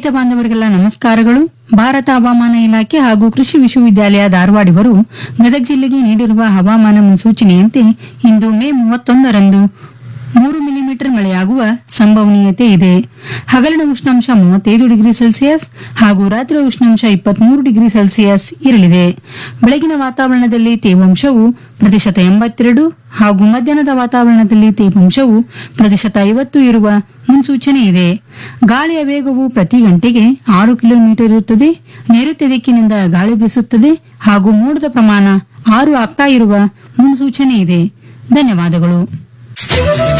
ರೈತ ಬಾಂಧವರಿಗೆಲ್ಲ ನಮಸ್ಕಾರಗಳು ಭಾರತ ಹವಾಮಾನ ಇಲಾಖೆ ಹಾಗೂ ಕೃಷಿ ವಿಶ್ವವಿದ್ಯಾಲಯ ಧಾರವಾಡ ಇವರು ಗದಗ ಜಿಲ್ಲೆಗೆ ನೀಡಿರುವ ಹವಾಮಾನ ಮುನ್ಸೂಚನೆಯಂತೆ ಇಂದು ಮೇ ಮೂವತ್ತೊಂದರಂದು ಮೂರು ಮಿಲಿಮೀಟರ್ ಮಳೆಯಾಗುವ ಸಂಭವನೀಯತೆ ಇದೆ ಹಗಲಿನ ಉಷ್ಣಾಂಶ ಮೂವತ್ತೈದು ಡಿಗ್ರಿ ಸೆಲ್ಸಿಯಸ್ ಹಾಗೂ ರಾತ್ರಿ ಉಷ್ಣಾಂಶ ಇಪ್ಪತ್ಮೂರು ಡಿಗ್ರಿ ಸೆಲ್ಸಿಯಸ್ ಇರಲಿದೆ ಬೆಳಗಿನ ವಾತಾವರಣದಲ್ಲಿ ತೇವಾಂಶವು ಪ್ರತಿಶತ ಎಂಬತ್ತೆರಡು ಹಾಗೂ ಮಧ್ಯಾಹ್ನದ ವಾತಾವರಣದಲ್ಲಿ ತೇವಾಂಶವು ಪ್ರತಿಶತ ಐವತ್ತು ಇರುವ ಮುನ್ಸೂಚನೆ ಇದೆ ಗಾಳಿಯ ವೇಗವು ಪ್ರತಿ ಗಂಟೆಗೆ ಆರು ಕಿಲೋಮೀಟರ್ ಇರುತ್ತದೆ ನೈಋತ್ಯ ದಿಕ್ಕಿನಿಂದ ಗಾಳಿ ಬೀಸುತ್ತದೆ ಹಾಗೂ ಮೋಡದ ಪ್ರಮಾಣ ಆರು ಆಗ್ತಾ ಇರುವ ಮುನ್ಸೂಚನೆ ಇದೆ ಧನ್ಯವಾದಗಳು